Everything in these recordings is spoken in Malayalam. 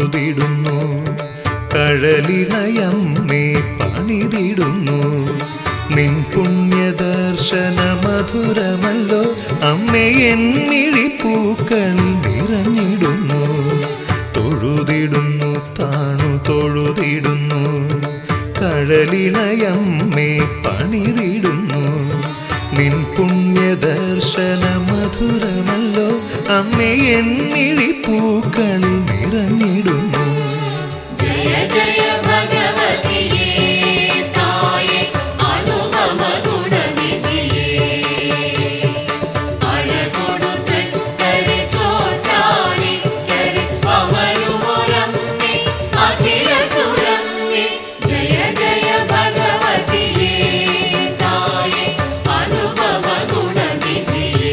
തൊഴുതിടുന്നു കഴലിണയമ്മേ പണിതിടുന്നു നിൻ പുണ്യദർശന മധുരമല്ലോ അമ്മേ എന്നിഴിപ്പൂക്കളിൽ നിറഞ്ഞിടുന്നു തൊഴുതിടുന്നു താണു തൊഴുതിടുന്നു കഴലിണയമ്മേ പണിതിടുന്നു നിൻ പുണ്യദർശന മധുരമല്ലോ അമ്മേ എന്നിഴിപ്പൂക്കളിൽ നിറഞ്ഞിടുന്നു ജയ ജയ ഭഗവതിയേ തായേ അനുപമ ഗുണനിധിയേ അഴകൊടുത്ത് കരി ചോറ്റാനി കരി അമരുമൊരമ്മേ അഖില സുരമ്മേ ജയ ജയ ഭഗവതിയേ തായേ അനുപമ ഗുണനിധിയേ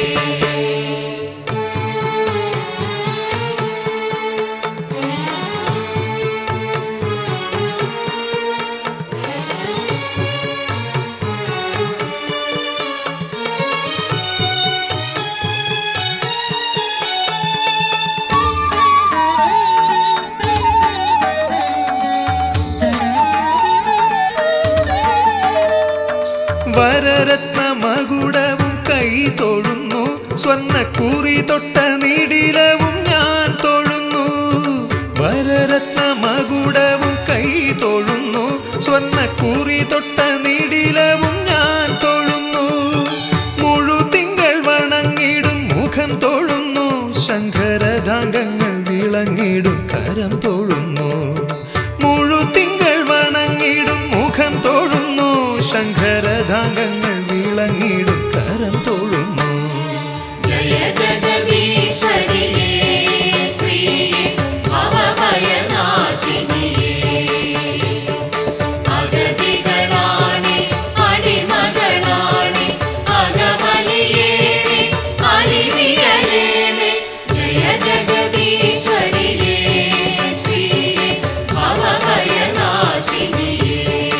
വരരത്ന മകുടവും കൈ തൊഴുന്നു സ്വർണ്ണക്കൂറി തൊട്ട നീടിലവും ഞാൻ തൊഴുന്നു വരരത്ന മകുടവും കൈ തൊഴുന്നു സ്വർണ്ണക്കൂറി തൊട്ട നീടിലവും ഞാൻ തൊഴുന്നു മുഴുതിങ്കൾ വണങ്ങിടും മുഖം തൊഴുന്നു ശങ്കരധാംഗങ്ങൾ വിളങ്ങിടും കരം തൊഴുന്നു മുഴുതിങ്കൾ വണങ്ങിടും മുഖം തൊഴുന്നു ശങ്കരധാംഗങ്ങൾ വിളങ്ങിടും കരം തൊഴുന്നു ജയ ജഗദീശ്വരിയേ ശ്രീയേ ഭവഭയനാശിനിയേ അഗതികളാണി അടിമകളാണി അകമലിയേണി അലിവിയലേണി ജയ ജഗദീശ്വരിയേ ശ്രീയേ ഭവഭയനാശിനിയേ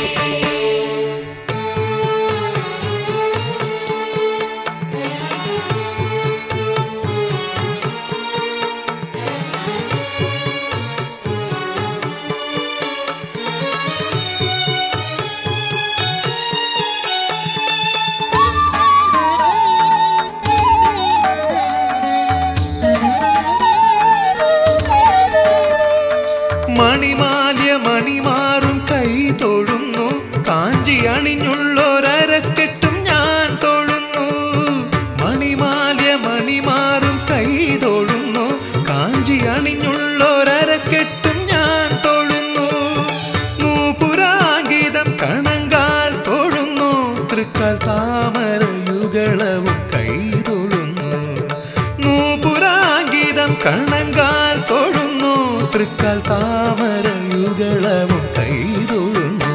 മണിമാല്യ മണിമാറും കൈ തൊഴുന്നു കാഞ്ചി അണിഞ്ഞുള്ളൊരരക്കെട്ടും ഞാൻ തൊഴുന്നു മണിമാല്യ മണിമാറും കൈ തൊഴുന്നു കാഞ്ചി അണിഞ്ഞുള്ളൊരരക്കെട്ടും ഞാൻ തൊഴുന്നു നൂപുരാഗീതം കണങ്കാൽ തൊഴുന്നു തൃക്കാൽ താമര യുഗളവും കൈ തൊഴുന്നു നൂപുരാഗീതം കണങ്കാൽ തൊഴുന്നു തൃക്കാൽ താമര യുഗളവും കൈ തൊഴുന്നു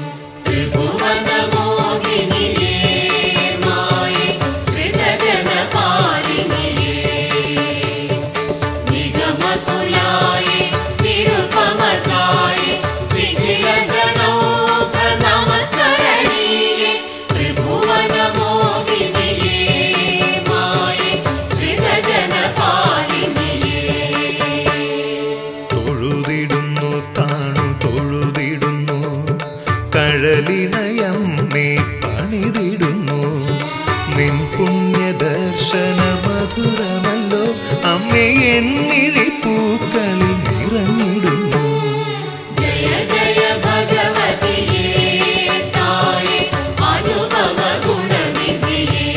ത്രിഭുവനമോഹിനിയേ മായേ ശ്രിതജനപാലിനിയേ നിഗമതുലായേ നിരുപമതായേ വിഖിലജനൗക നമസ്കരണീയേ ത്രിഭുവനമോഹിനിയേ മായേ ശ്രിതജനപാലിനിയേ തൊഴുതിടുന്നു താണു തൊഴുതിടുന്നു കഴലിനയമ്മേ പണിതിടുന്നു നിൻ പുണ്യദർശന മധുരമല്ലോ അമ്മേ എന്നിഴിപ്പൂക്കളിൽ നിറഞ്ഞിടുന്നു ജയ ജയ ഭഗവതിയേ തായേ അനുപമ ഗുണനിധിയേ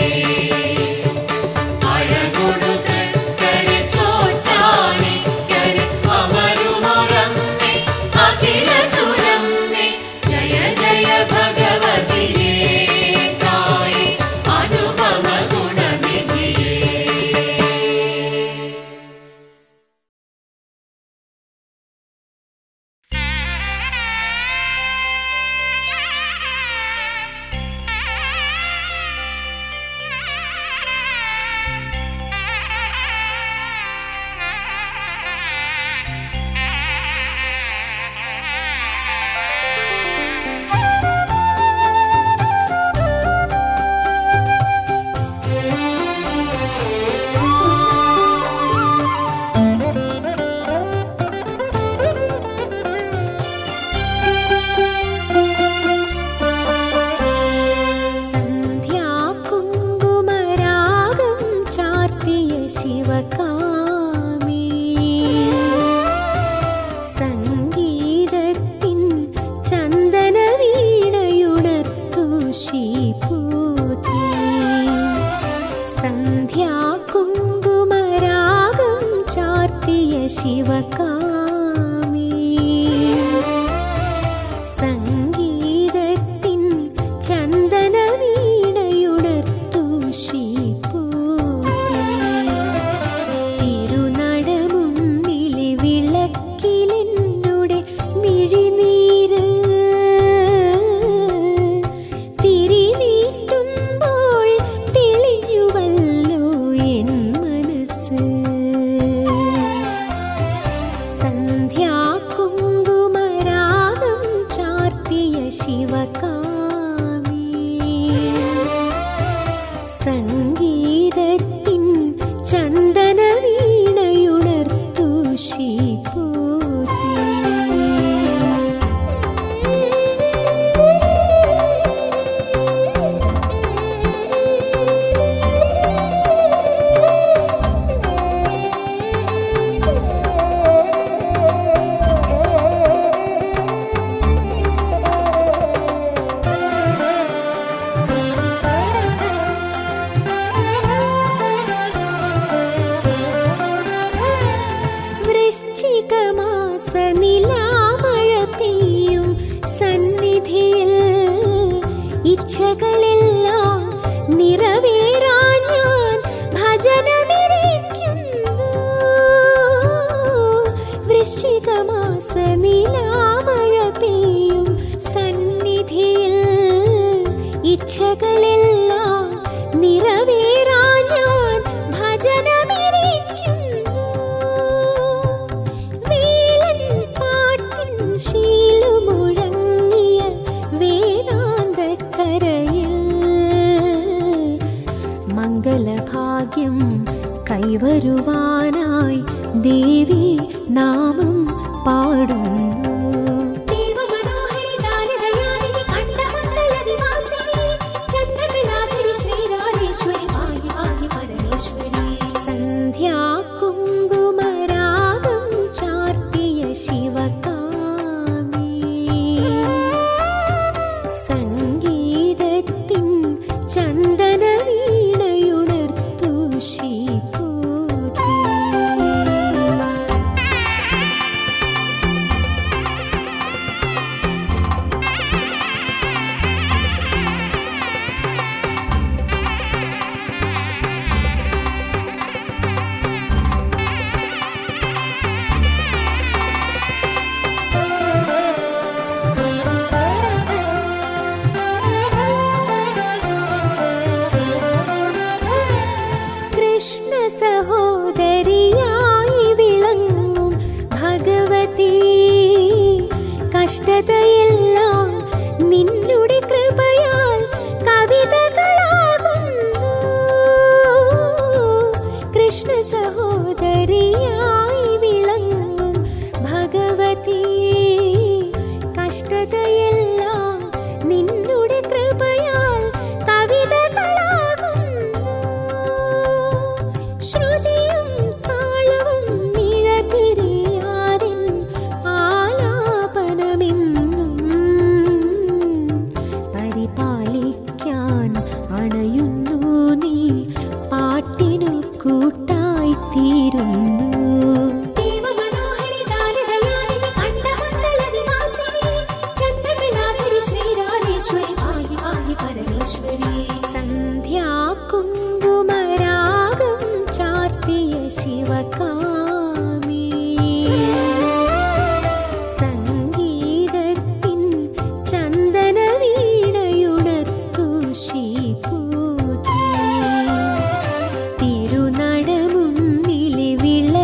അഴകൊടുത്ത് കരി ചോറ്റാനി കരി അമരുമൊരമ്മേ അഖില സുരമ്മേ ജയ ജയ ഭഗവതിയേ തായേ അനുപമ ഗുണനിധിയേ ശിവകാമി സംഗീതത്തിൻ ചന്ദന വീണയുണർത്തു ശീപൂതി സന്ധ്യാകുങ്കുമരാഗം ചാർത്തിയ ശിവകാമി സംഗീതത്തിൻ ചന്ദന വീണയുണർത്തു ശീപൂതി തിരുനടമുന്നിലെ വിളക്കിലെന്നുടെ മിഴിനീര് തിരിനീട്ടുമ്പോൾ തെളിഞ്ഞുവല്ലോ എൻ മനസ്സ് സന്ധ്യാകുങ്കുമരാഗം ചാർത്തിയ ശിവകാമി സംഗീതത്തിൻ ചന്ദന വീണയുണർത്തു ശീപൂതി വൃശ്ചികമാസ നിലാമഴ പെയ്യും സന്നിധിയിൽ ഇച്ഛകളെല്ലാം നിറവേറാൻ ഞാൻ ഭജനമിരിക്കുന്നു വൃശ്ചികമാസ നിലാമഴ പെയ്യും സന്നിധിയിൽ ഇച്ഛകളെല്ലാം നിറവേറാൻ ഞാൻ ഭജനമിരിക്കുന്നു വേലൻ പാട്ടിൻ ശീലുമുഴങ്ങിയ വേദാന്തക്കരയിൽ മംഗളഭാഗ്യം കൈവരുവാനായി ദേവി നാമം പാടുന്നു ദേവമനോഹരി ദാനദയാനിധി കണ്ഠമണ്ഡലനിവാസിനി ചന്ദ്രകലാധരി ശ്രീരാജേശ്വരി പാഹി പാഹി പരമേശ്വരി സന്ധ്യാകുങ്കുമരാഗം ചാർത്തിയ ശിവകാമി സംഗീതത്തിൻ ചന്ദന വീണയുണർത്തു ശീപൂതി കൃഷ്ണ സഹോദരിയായി വിളങ്ങും ഭഗവതി കഷ്ടതയെല്ലാം നിന്നുടെ കൃപയാൽ കവിതകളാകുന്നു കൃഷ്ണ സഹോദരിയായി വിളങ്ങും ഭഗവതി കഷ്ടതയെല്ലാം നിന്നുടെ കൃപയാൽ കവിതകളാകുന്നു ശ്രുതിയും താളവും നിഴപിരിയാതിൻ ആലാപനമെന്നും പരിപാലിക്കാൻ അണയുന്നു നീ പാട്ടിനു കൂട്ടായി തീരുന്നു ദേവമനോഹരി ദാനദയാനിധി കണ്ഠമണ്ഡലനിവാസിനി ചന്ദ്രകലാധരി ശ്രീരാജേശ്വരി പാഹി പാഹി പരമേശ്വരി സന്ധ്യാകുങ്കുമരാഗം ചാർത്തിയ ശിവകാമി സംഗീതത്തിൻ ചന്ദന വീണയുണർത്തു ശീപൂതി തിരുനടമുന്നിലെ വിള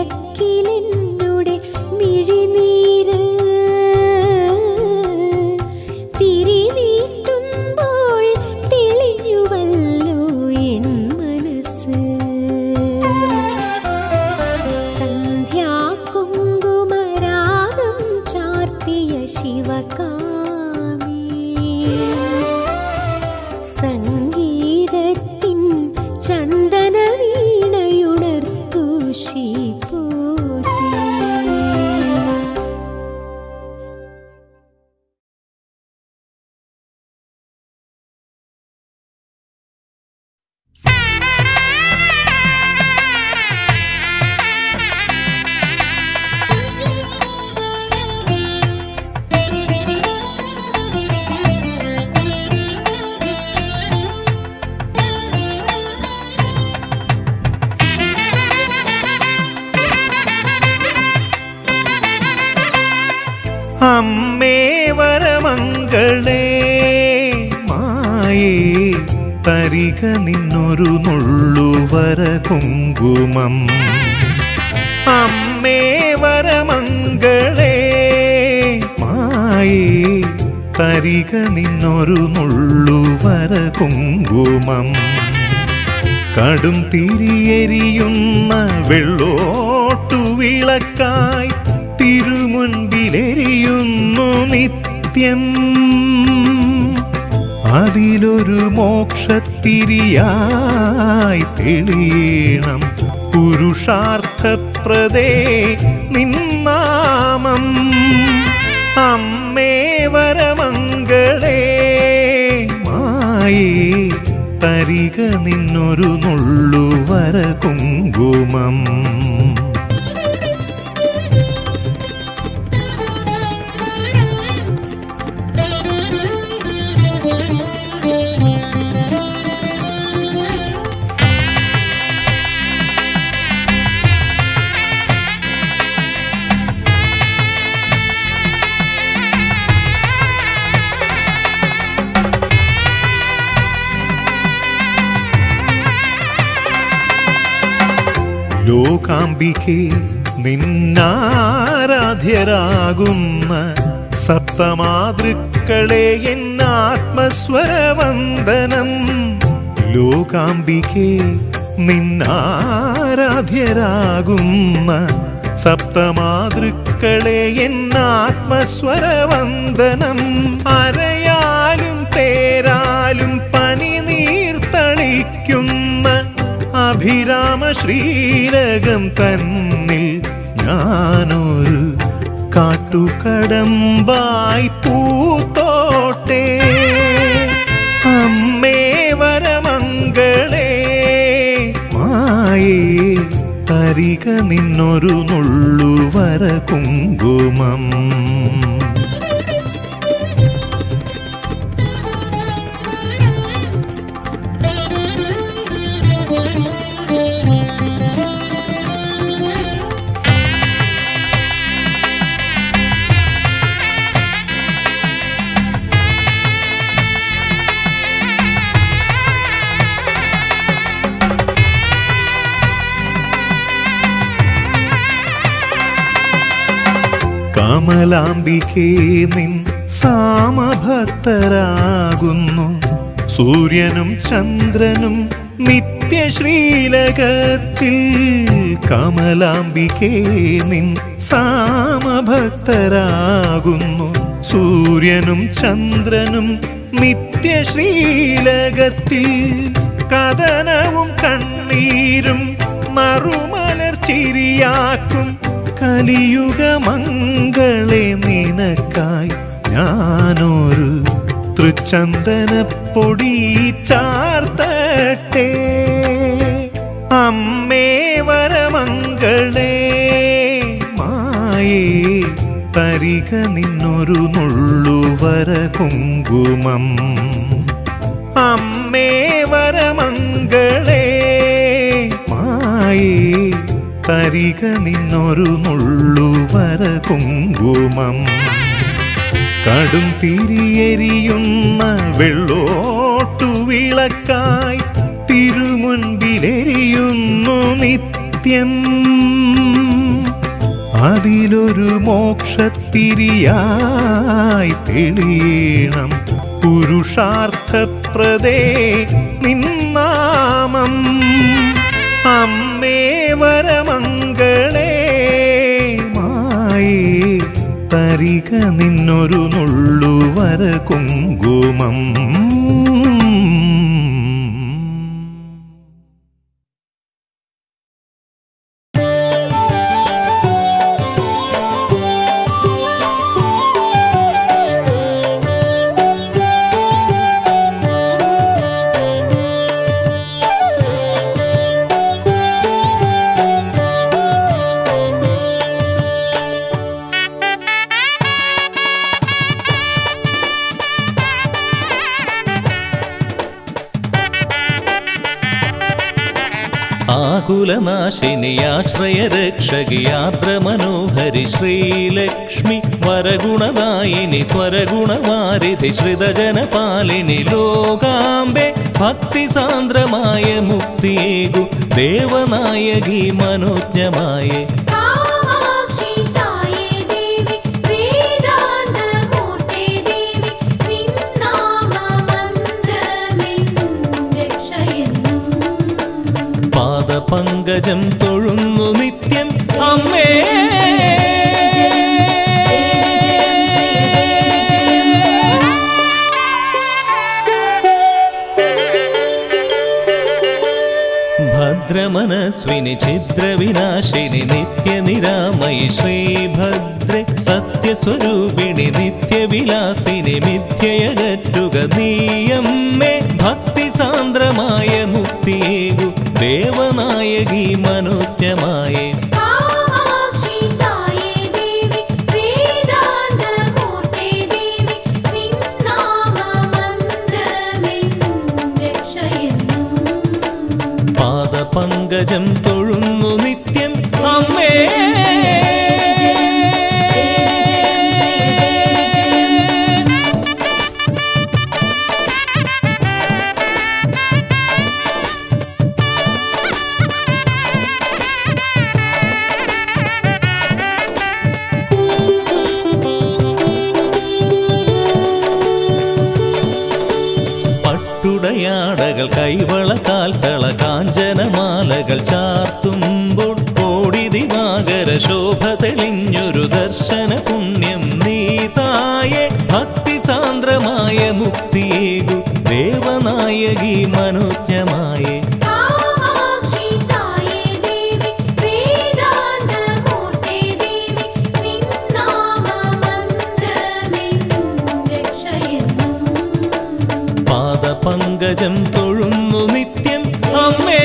അമ്മേ വരമംഗളേ മായേ തരിക നിന്നൊരു നുള്ളുവര കുങ്കുമം അമ്മേ വരമംഗളേ മായേ തരിക നിന്നൊരു നുള്ളുവര കുങ്കുമം കടും തിരിയെരിയുന്ന വെള്ളോട്ടു വിളക്കായി തിരുമുൻപിലെരിയുന്നു നിത്യം അതിലൊരു മോക്ഷത്തിരിയായി തെളിയണം പുരുഷാർത്ഥപ്രദേ നിന്നാമം അമ്മേ വരമംഗളേ മായേ തരിക നിന്നൊരു നുള്ളുവര കുങ്കുമം ലോകാംബികെ നിന്നാരാധ്യരാകുന്ന സപ്തമാതൃക്കളെ എന്നാത്മസ്വരവന്ദനം ലോകാംബികെ നിന്നാരാധ്യരാകുന്ന സപ്തമാതൃക്കളെ എന്നാത്മസ്വരവന്ദനം അരയാലും പേരാലും പനി നീർത്തളിക്കുന്ന അഭിരാമ ശ്രീലകം തന്നിൽ ഞാനൊരു കാട്ടുകടമ്പായി പൂത്തോട്ടെ അമ്മേ വരമംഗളേ മായേ തരിക നിന്നൊരു നുള്ളുവര കുങ്കുമം കമലാംബികേ നിൻ സാമഭക്തരാകുന്നു സൂര്യനും ചന്ദ്രനും നിത്യശ്രീലകത്തിൽ കമലാംബികേ നിൻ സാമഭക്തരാകുന്നു സൂര്യനും ചന്ദ്രനും നിത്യശ്രീലകത്തിൽ കഥനവും കണ്ണീരും നറുമലർ ചിരിയാക്കും കലിയുഗമംഗളെ നിനക്കായി ഞാനൊരു തൃച്ചന്ദനപ്പൊടി ചാർത്തട്ടെ അമ്മേ വരമംഗളേ മായേ തരിക നിന്നൊരു നുള്ളുവര കുങ്കുമം അമ്മേ വരമംഗളേ മായേ തരിക നിന്നൊരു നുള്ളുവര കുങ്കുമം കടും തിരിയെരിയുന്ന വെള്ളോട്ടു വിളക്കായി തിരുമുൻപിലെരിയുന്നു നിത്യം അതിലൊരു മോക്ഷത്തിരിയായി തെളിയണം പുരുഷാർത്ഥപ്രദേ നിന്നാമം അമ്മേ വരമംഗളേ മായേ തരിക നിന്നൊരു നുള്ളുവര കുങ്കുമം ും ദുരിതനാശിനി ആശ്രയ രക്ഷകി യാത്ര മനോഹരി ശ്രീലക്ഷ്മി വരഗുണദായിനി സ്വരഗുണവാരിധി ശ്രിതജനപാലിനി ലോകാംബെ ഭക്തി സാന്ദ്രമായ മുക്തിയേകു ദേവനായകി മനോജ്ഞമായേ കാമാക്ഷി തായേ ദേവി വേദാന്തമൂർത്തേ ദേവി നിന്നാമമന്ത്രമെന്നും രക്ഷയെന്നും പാദപങ്കജം തൊഴുന്നു നിത്യം അമ്മേ ഭദ്രമനസ്വിനി ഛിദ്രവിനാശിനി നിത്യനിരാമയി ശ്രീഭദ്രെ സത്യസ്വരൂപിണി നിത്യവിലാസിനി മിഥ്യയകറ്റുക നീയമ്മേ ഭക്തി സാന്ദ്രമായ മുക്തിയേകു ദേവനായകി മനോജ്ഞമായേ കാമാക്ഷി തായേ ദേവി വേദാന്തമൂർത്തേ ദേവി നിന്നാമമന്ത്രമെന്നും രക്ഷയെന്നും പാദപങ്കജം തൊഴുന്നു നിത്യം അമ്മേ പട്ടുടയാടകൾ കൈവള കാൽത്തള കാഞ്ചനമാലകൾ ചാർത്തുമ്പോൾ കോടി ദിവാകര ശോഭ തെളിഞ്ഞൊരു ദർശന പുണ്യം നീതായേ ഭക്തി സാന്ദ്രമായ മുക്തിയേകു ദേവനായകി മനോജ്ഞമായേ കാമാക്ഷി തായേ ദേവി വേദാന്തമൂർത്തേ ദേവി നിന്നാമമന്ത്രമെന്നും രക്ഷയെന്നും പാദപങ്കജം തൊഴുന്നു നിത്യം അമ്മേ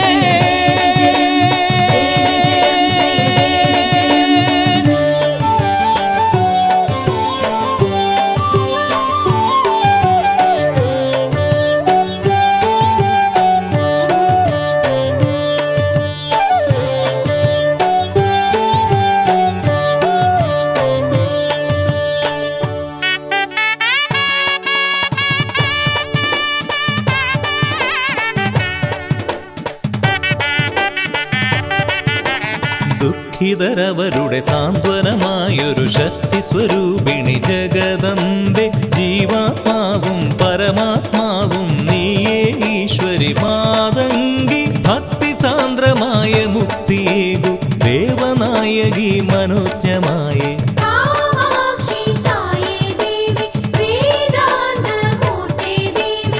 ദുഃഖിതരവരുടെ സാന്ത്വനമായൊരു ശക്തി സ്വരൂപിണി ജഗദമ്പെ ജീവാത്മാവും പരമാത്മാവും നീയേ ഈശ്വരി മാതങ്കി ഭക്തി സാന്ദ്രമായ മുക്തിയേകു ദേവനായകി മനോജ്ഞമായേ കാമാക്ഷി തായേ ദേവി വേദാന്തമൂർത്തേ ദേവി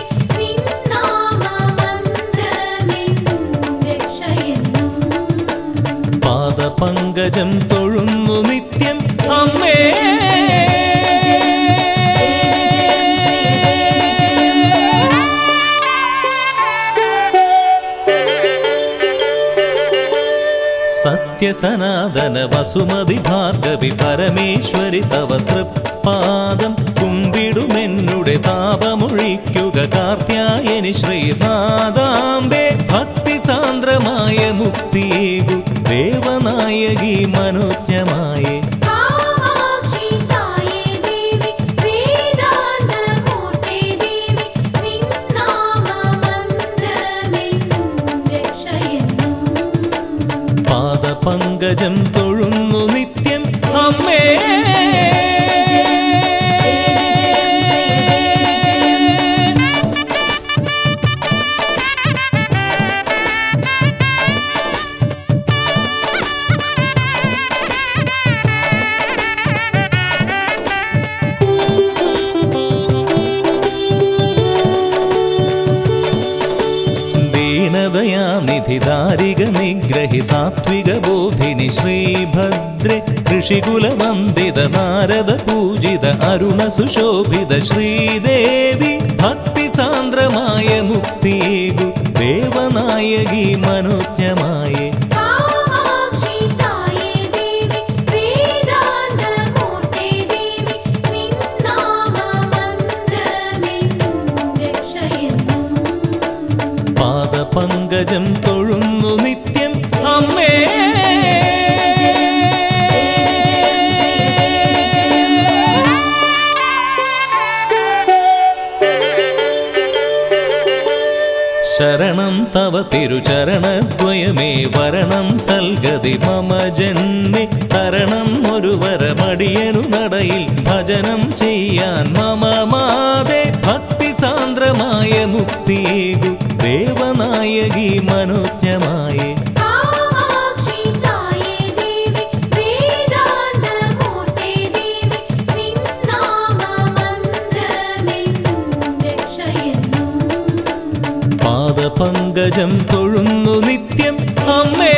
നിന്നാമമന്ത്രമെന്നും രക്ഷയെന്നും പാദപങ്കജം തൊഴുന്നു നിത്യം അമ്മേ സത്യസനാതന വസുമതി ഭാർഗവി പരമേശ്വരി തവ തൃപ്പാദം കുമ്പിടുമെന്നുടെ താപമൊഴിക്കുക കാർത്യായനി ശ്രീനാദാംബേ ഭക്തി സാന്ദ്രമായ മുക്തിയേകു ദേവനായകി മനോജ്ഞമായേ കാമാക്ഷി തായേ ദേവി വേദാന്തമൂർത്തേ ദേവി നിന്നാമമന്ത്രമെന്നും രക്ഷയെന്നും പാദപങ്കജം തൊഴുന്നു നിത്യം അമ്മേ ദീനദയാനിധി ദാരിക നിഗ്രഹി സാത്വിക ബോധിനി ശ്രീഭദ്രെ ഋഷികുലവന്ദിത നാരദ പൂജിത അരുണ സുശോഭിത ശ്രീദേവി ഭക്തി സാന്ദ്രമായ മുക്തിയേകു ദേവനായകി മനോജ്ഞമായേ കാമാക്ഷി തായേ ദേവി വേദാന്തമൂർത്തേ ദേവി നിന്നാമമന്ത്രമെന്നും രക്ഷയെന്നും പാദപങ്കജം തൊഴുന്നു നിത്യം അമ്മേ ശരണം തവ തിരുചരണദ്വയമേ വരണം സൽഗതി മമ ജന്മി തരണം ഒരു വരമടിയനു നടയിൽ ഭജനം ചെയ്യാൻ മമ മാതേ ഭക്തി സാന്ദ്രമായ മുക്തിയേകു ദേവനായകി മനോജ്ഞമായേ കാമാക്ഷി തായേ ദേവി വേദാന്തമൂർത്തേ ദേവി നിന്നാമമന്ത്രമെന്നും രക്ഷയെന്നും പാദപങ്കജം തൊഴുന്നു നിത്യം അമ്മേ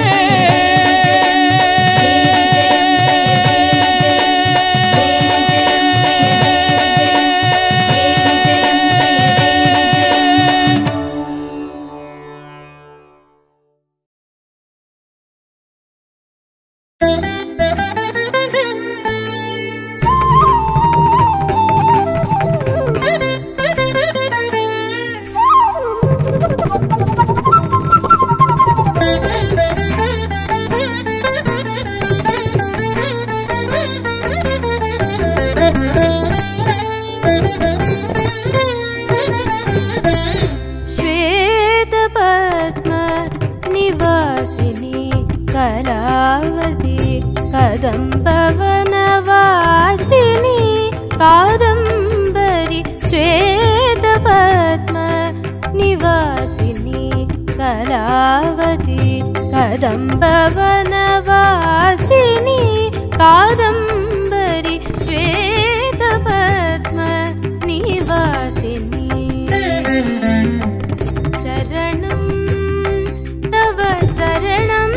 श्वेतपद्म निवासिनी कलावती कदम्बवनवासिनी कादम्बरि श्वेतपद्म निवासिनी कलावती कदम्बवनवासिनी कादम्बरि श्वेतपद्म निवासिनी शरणं तव शरणं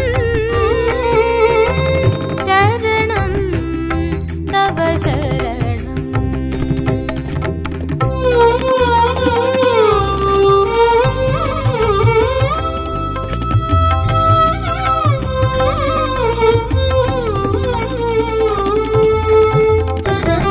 शरणं तव शरणम्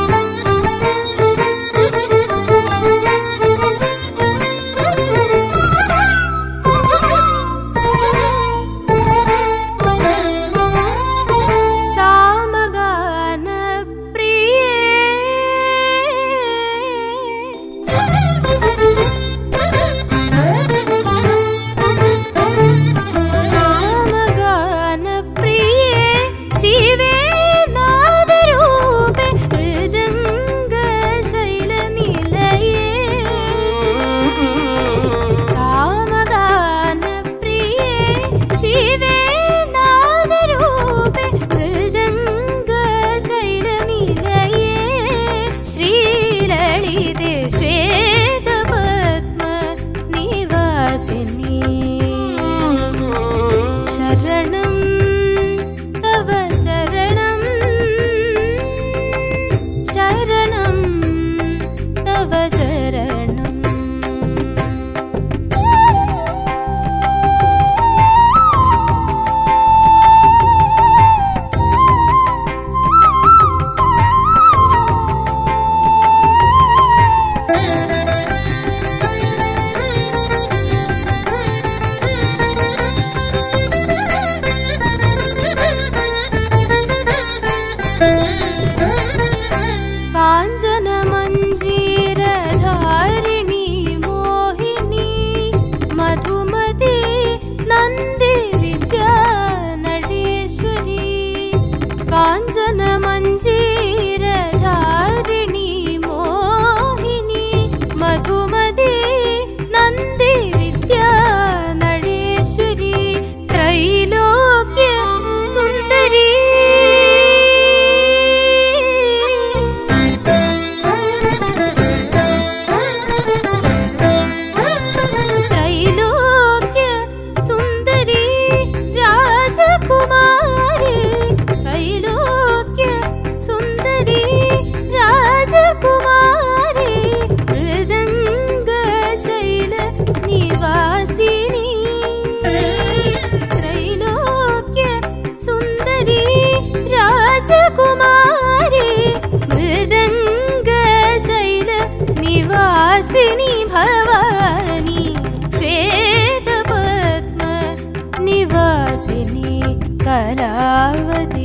നിവാസിനി കലാവതി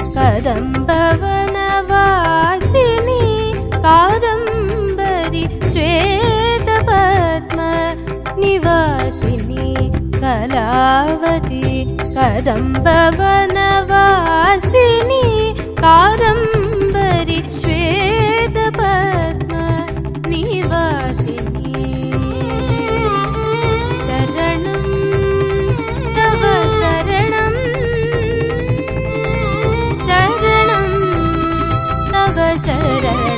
കദംബവനവാസിനി കാദംബരി ശ്വേതപത്മ നിവാസിനി കലാവതി കദംബവനവാസിനി കാദംബരി ശ്വേതപത്മ നിവാസിനി ശരണം തവ ശരണം ശരണം തവ ശരണം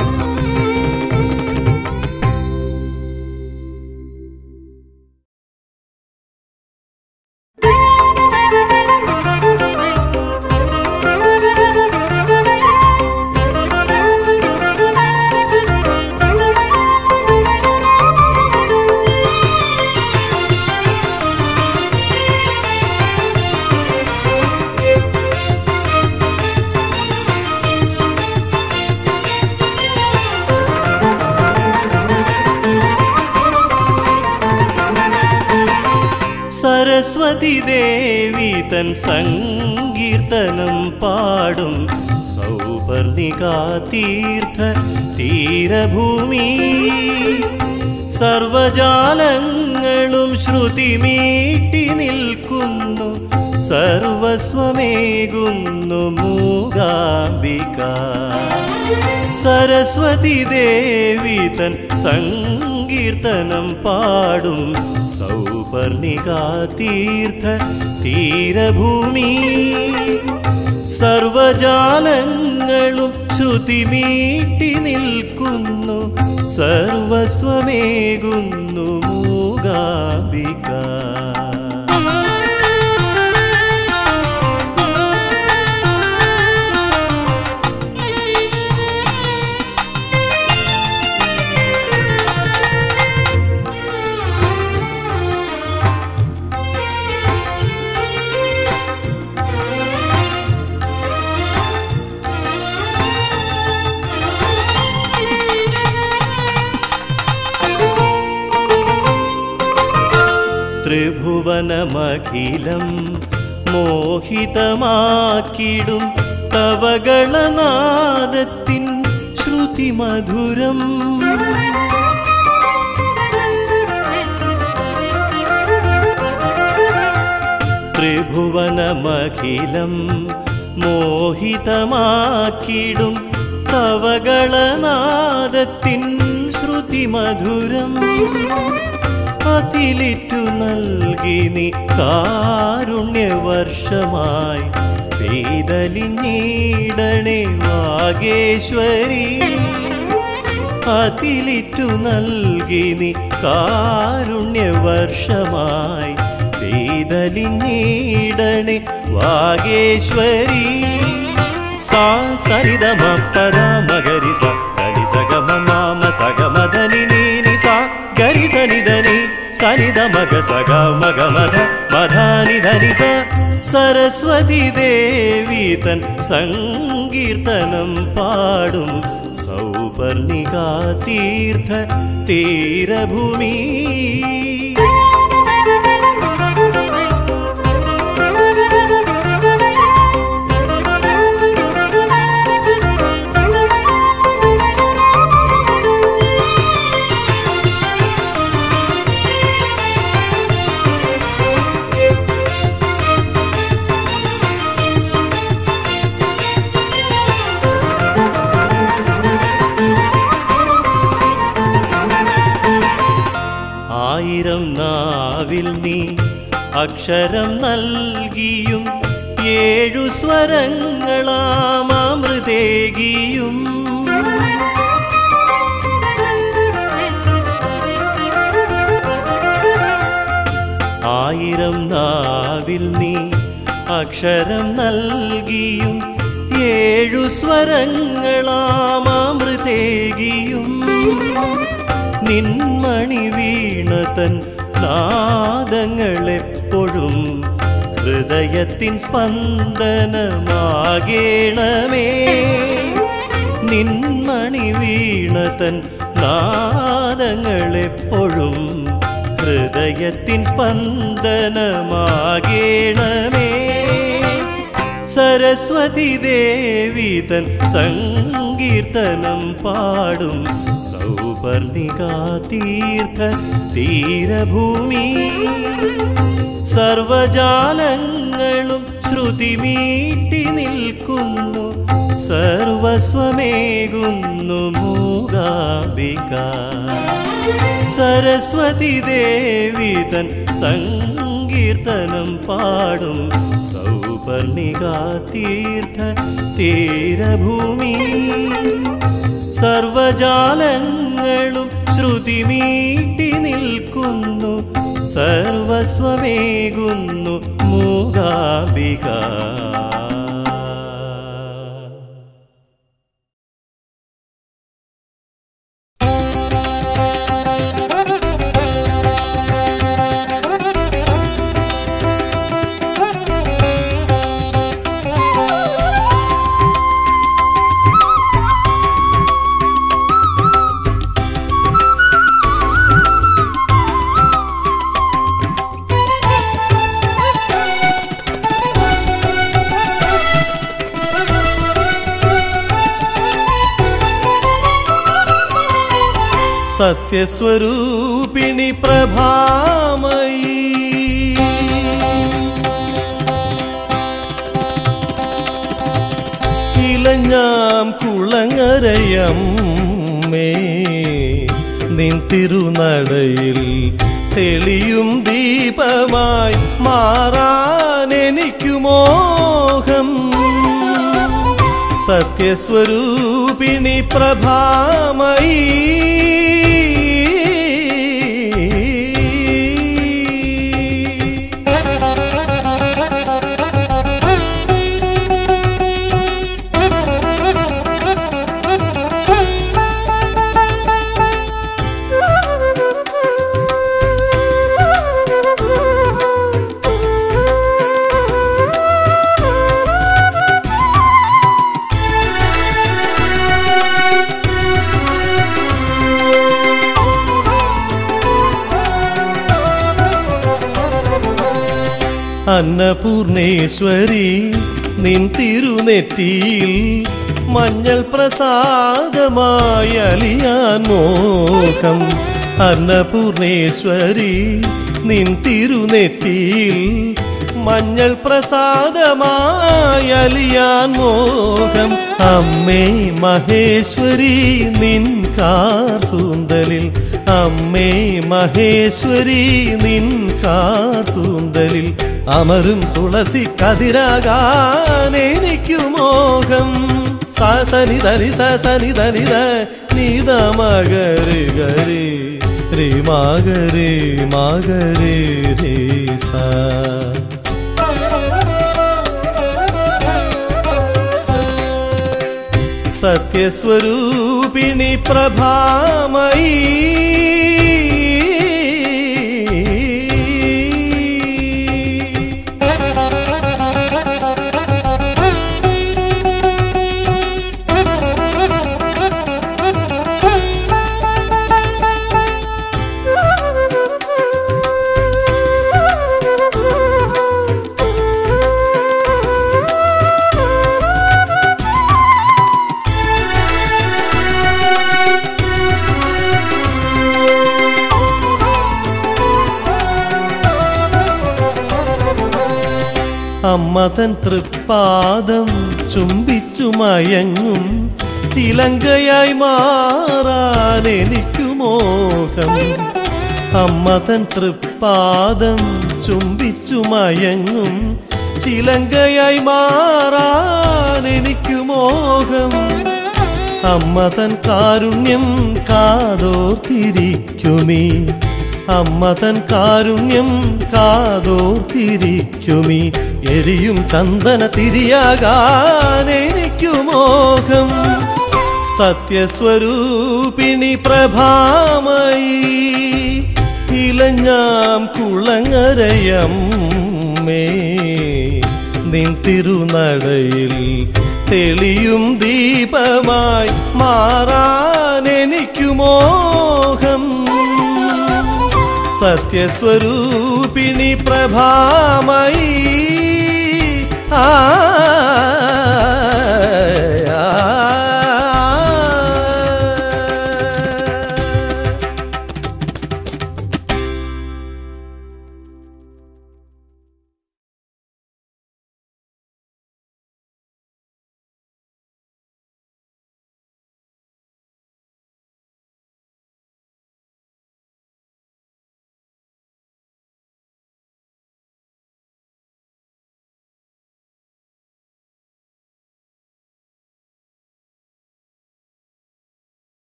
സരസ്വതി ദേവി തൻ സങ്കീർത്തനം പാടും സൗപർണികാ തീർത്ഥ തീരഭൂമി സർവജാലങ്ങളും ശ്രുതി മീട്ടി നിൽക്കുന്നു സർവസ്വമേകുന്നു മൂകാംബിക സരസ്വതി ദേവി തൻ സങ്കീർത്തനം പാടും സൗപർണികാ തീർത്ഥ തീരഭൂമി സർവജാലങ്ങളും ശ്രുതി മീട്ടി നിൽക്കുന്നു സർവസ്വമേകുന്നു മൂകാംബിക ത്രിഭുവനമഖിലം മോഹിതമാക്കിടും തവകളനാദത്തിൻ ശ്രുതിമധുരം ത്രിഭുവനമഖിലം മോഹിതമാക്കിടും തവകളനാദത്തിൻ ശ്രുതിമധുരം അതിലിറ്റു നൽകി നീ കാരുണ്യവർഷമായി പെയ്തലിഞ്ഞീടണേ വാഗേശ്വരി അതിലിറ്റു നൽകി നീ കാരുണ്യവർഷമായി പെയ്തലിഞ്ഞീടണേ വാഗേശ്വരി സാ സരിതമ പരാമഗരി സ ഗരി സഗമ മാമ സഗമധനി നീനി സ ഗരി സനിധനി സനിധ മഗ സഗ മഗ മധ മധാനി ധനി സ സരസ്വതി ദേവി തൻ സങ്കീർത്തനം പാടും സൗപർണികാ തീർത്ഥ തീരഭൂമി ആയിരം നാവിൽ നീ അക്ഷരം നൽകിയും ഏഴു സ്വരങ്ങളാം അമൃതേകിയും ആയിരം നാവിൽ നീ അക്ഷരം നൽകിയും ഏഴു സ്വരങ്ങളാം അമൃതേകിയും നിന്മണി വീണതൻ നാദങ്ങളെപ്പോഴും ഹൃദയത്തിൻ സ്പന്ദനമാകേണമേ നിന്മണി വീണതൻ നാദങ്ങളെപ്പോഴും ഹൃദയത്തിൻ സ്പന്ദനമാകേണമേ സരസ്വതി ദേവി തൻ സങ്കീർത്തനം പാടും സൗപർണികാ തീർത്ഥ തീരഭൂമി സർവജാലങ്ങളും ശ്രുതിമീട്ടി നിൽക്കുന്നു സർവസ്വമേകുന്നു മൂകാംബിക സരസ്വതി ദേവി തൻ സങ്കീർത്തനം പാടും സൗപർണികാ തീർത്ഥ തീരഭൂമി സർവജാലങ്ങളും ശ്രുതിമീട്ടി നിൽക്കുന്നു സർവസ്വമേകുന്നു മൂകാംബിക സത്യസ്വരൂപിണി പ്രഭാമയി ഇലഞ്ഞാം കുളങ്ങരയമ്മേ നിൻ തിരുനടയിൽ തെളിയും ദീപമായി മാറാൻ എനിക്കു മോഹം സത്യസ്വരൂപിണി പ്രഭാമയി അന്നപൂർണേശ്വരി നിൻ തിരുനെറ്റിയിൽ മഞ്ഞൾ പ്രസാദമായി അലിയാൻ മോഹം അന്നപൂർണേശ്വരി നിൻ തിരുനെറ്റിയിൽ മഞ്ഞൾ പ്രസാദമായി അലിയാൻ മോഹം അമ്മേ മഹേശ്വരി നിൻ കാർകൂന്തലിൽ അമ്മേ മഹേശ്വരി നിൻ കാർകൂന്തലിൽ അമരും തുളസി കതിരാകാൻ എനിക്കു മോഹം സനി ധനി സനി ധനിത നീത മകരി ഗരി രി മകരി മകരി രി സ സത്യസ്വരൂപിണി പ്രഭാമയി അമ്മ തൻ തൃപ്പാദം ചുംബിച്ചു മയങ്ങും ചിലങ്കയായി മാറാൻ എനിക്കു മോഹം അമ്മ തൻ തൃപ്പാദം ചുംബിച്ചു മയങ്ങും ചിലങ്കയായി മാറാൻ എനിക്കു മോഹം അമ്മ തൻ കാരുണ്യം കാതോർത്തിരിക്കുമീ അമ്മ തൻ കാരുണ്യം കാതോർത്തിരിക്കുമീ എരിയും ചന്ദന തിരിയാകാൻ എനിക്കു മോഹം സത്യസ്വരൂപിണി പ്രഭാമയി ഇലഞ്ഞാം കുളങ്ങരയമ്മേ നിൻ തിരുനടയിൽ തെളിയും ദീപമായി മാറാൻ എനിക്കു മോഹം സത്യസ്വരൂപിണി പ്രഭാമയി ആ